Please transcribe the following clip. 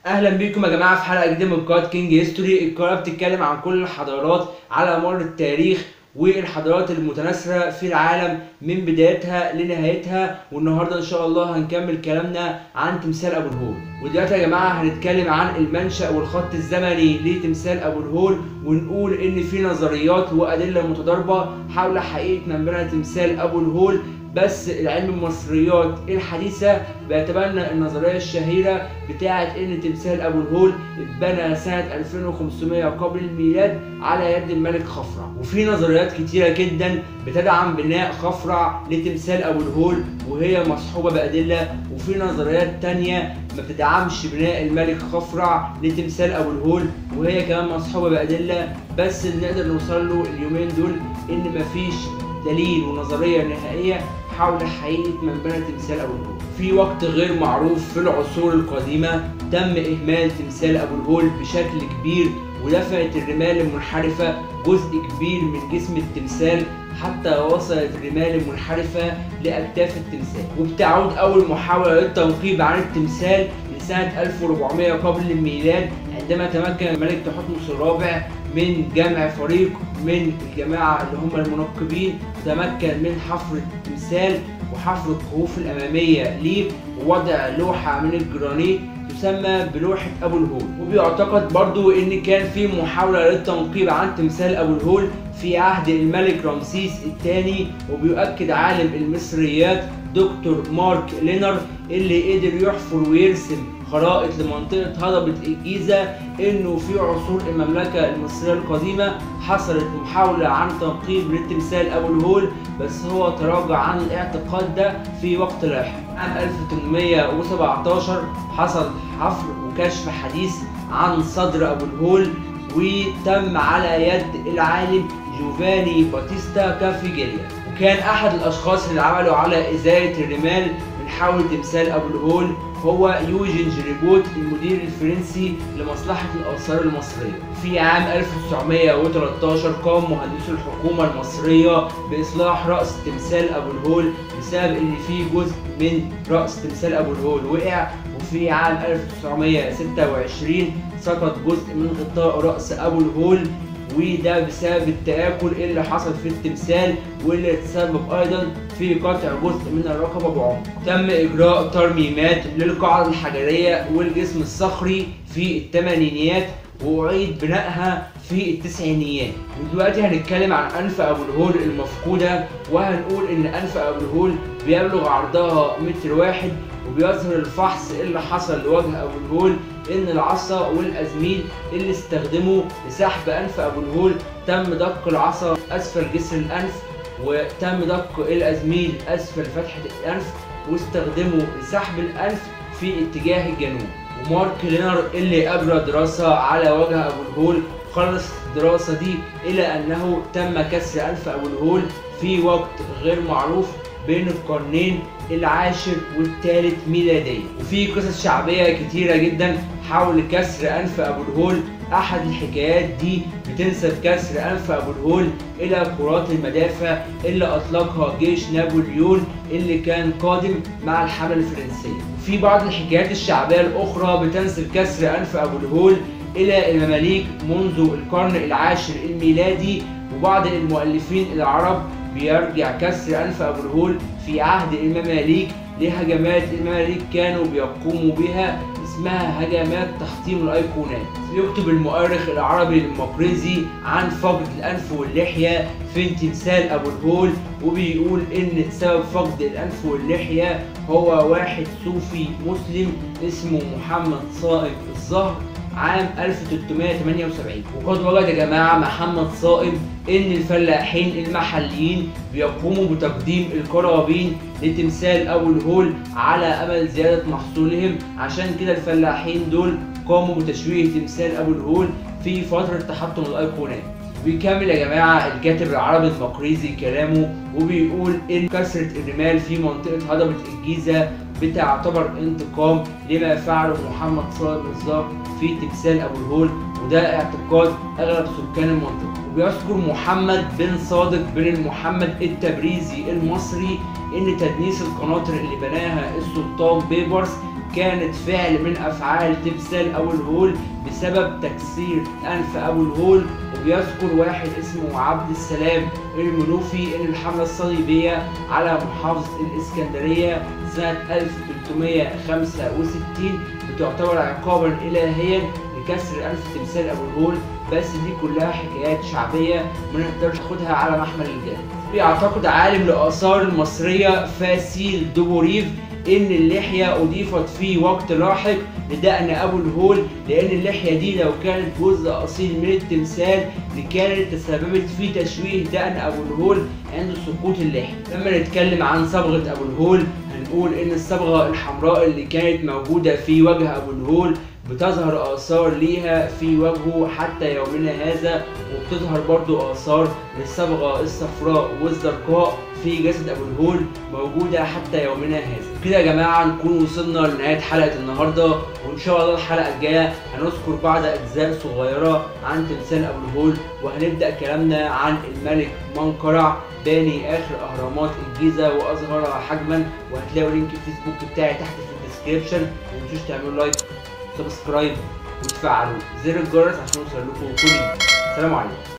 اهلا بيكم يا جماعه في حلقه جديده من قناه كينج هيستوري القناه بتتكلم عن كل الحضارات على مر التاريخ والحضارات المتناثره في العالم من بدايتها لنهايتها والنهارده ان شاء الله هنكمل كلامنا عن تمثال ابو الهول ودلوقتي يا جماعه هنتكلم عن المنشا والخط الزمني لتمثال ابو الهول ونقول ان في نظريات وادله متضاربه حول حقيقه من بنى تمثال ابو الهول بس العلم المصريات الحديثة بيتبنى النظرية الشهيرة بتاعة إن تمثال أبو الهول اتبنى سنة 2500 قبل الميلاد على يد الملك خفرع وفي نظريات كتيرة جدا بتدعم بناء خفرع لتمثال أبو الهول وهي مصحوبة بأدلة وفي نظريات تانية ما بتدعمش بناء الملك خفرع لتمثال أبو الهول وهي كمان مصحوبة بأدلة بس اللي نقدر نوصل له اليومين دول إن مفيش دليل ونظرية نهائية حول حقيقة من بنى تمثال أبو الهول. في وقت غير معروف في العصور القديمة تم إهمال تمثال أبو الهول بشكل كبير ودفعت الرمال المنحرفة جزء كبير من جسم التمثال حتى وصلت الرمال المنحرفة لأكتاف التمثال وبتعود أول محاولة للتنقيب عن التمثال لسنة 1400 قبل الميلاد عندما تمكن الملك تحتمس الرابع من جمع فريق من الجماعة اللي هم المنقبين تمكن من حفر التمثال وحفر الكهوف الأمامية ليه ووضع لوحة من الجرانيت تسمى بلوحة أبو الهول وبيعتقد برضو إن كان في محاولة للتنقيب عن تمثال أبو الهول في عهد الملك رمسيس الثاني وبيؤكد عالم المصريات دكتور مارك لينر اللي قدر يحفر ويرسم خرائط لمنطقة هضبة الجيزة إنه في عصور المملكة المصرية القديمة حصلت محاولة عن تنقيب لتمثال أبو الهول بس هو تراجع عن الاعتقاد ده في وقت لاحق. عام 1817 حصل حفر وكشف حديث عن صدر أبو الهول وتم على يد العالم جوفاني باتيستا كافيجيليا وكان أحد الأشخاص اللي عملوا على إزالة الرمال من حول تمثال أبو الهول هو يوجين جريبوت المدير الفرنسي لمصلحة الآثار المصرية. في عام 1913 قام مهندسو الحكومة المصرية بإصلاح رأس تمثال أبو الهول بسبب إن في جزء من رأس تمثال أبو الهول وقع وفي عام 1926 سقط جزء من غطاء رأس أبو الهول وده بسبب التآكل اللي حصل في التمثال واللي تسبب أيضا في قطع جزء من الرقبة بعمق. تم إجراء ترميمات للقاعدة الحجرية والجسم الصخري في الثمانينيات وأعيد بنائها في التسعينيات ودلوقتي هنتكلم عن أنف أبو الهول المفقودة وهنقول إن أنف أبو الهول بيبلغ عرضها متر واحد وبيظهر الفحص اللي حصل لوجه أبو الهول إن العصا والأزميل اللي استخدموا لسحب أنف أبو الهول تم دق العصا أسفل جسر الأنف وتم دق الأزميل أسفل فتحة الأنف واستخدموا لسحب الأنف في اتجاه الجنوب ومارك لينر اللي أجرى دراسة على وجه أبو الهول خلص الدراسة دي إلى أنه تم كسر أنف أبو الهول في وقت غير معروف بين القرنين العاشر والثالث ميلاديا وفي قصص شعبية كتيرة جدا حول كسر أنف أبو الهول أحد الحكايات دي بتنسب كسر أنف أبو الهول إلى كرات المدافع اللي أطلقها جيش نابليون اللي كان قادم مع الحملة الفرنسية في بعض الحكايات الشعبية الأخرى بتنسب كسر أنف أبو الهول إلى المماليك منذ القرن العاشر الميلادي وبعض المؤلفين العرب بيرجع كسر أنف أبو الهول في عهد المماليك لهجمات المماليك كانوا بيقوموا بها اسمها هجمات تحطيم الأيقونات يكتب المؤرخ العربي المقريزي عن فقد الأنف واللحية في تمثال أبو الهول وبيقول إن سبب فقد الأنف واللحية هو واحد صوفي مسلم اسمه محمد صائب الزهر عام 1378 وقد وجد يا جماعة محمد صائب إن الفلاحين المحليين بيقوموا بتقديم القرابين لتمثال أبو الهول على أمل زيادة محصولهم عشان كده الفلاحين دول قاموا بتشويه تمثال أبو الهول في فترة تحطم الأيقونات بيكمل يا جماعة الكاتب العربي المقريزي كلامه وبيقول إن كسرة الرمال في منطقة هضبة الجيزة بتعتبر انتقام لما فعله محمد صالح الزهر في تمثال أبو الهول وده اعتقاد أغلب سكان المنطقة وبيذكر محمد بن صادق بن محمد التبريزي المصري ان تدنيس القناطر اللي بناها السلطان بيبرس كانت فعل من افعال تمثال ابو الهول بسبب تكسير انف ابو الهول وبيذكر واحد اسمه عبد السلام المنوفي ان الحمله الصليبيه على محافظه الاسكندريه سنه 1365 بتعتبر عقابا الهيا لكسر انف تمثال ابو الهول بس دي كلها حكايات شعبيه ما نقدرش ناخدها على محمل الجد بيعتقد عالم الاثار المصريه فاسيل دوبوريف ان اللحيه اضيفت في وقت لاحق لدقن ابو الهول لان اللحيه دي لو كانت جزء اصيل من التمثال لكانت تسببت في تشويه دقن ابو الهول عند سقوط اللحيه لما نتكلم عن صبغه ابو الهول هنقول ان الصبغه الحمراء اللي كانت موجوده في وجه ابو الهول بتظهر آثار ليها في وجهه حتى يومنا هذا وبتظهر برضو آثار للصبغة الصفراء والزرقاء في جسد أبو الهول موجودة حتى يومنا هذا كده يا جماعة نكون وصلنا لنهاية حلقة النهاردة وإن شاء الله الحلقة الجاية هنذكر بعض أجزاء صغيرة عن تمثال أبو الهول وهنبدأ كلامنا عن الملك منقرع باني آخر أهرامات الجيزة وأصغرها حجما وهتلاقوا لينك الفيسبوك بتاعي تحت في الديسكريبشن ومتنسوش تعملوا لايك سبسكرايب وتفعلوا زر الجرس عشان يوصل لكم كل جديد سلام عليكم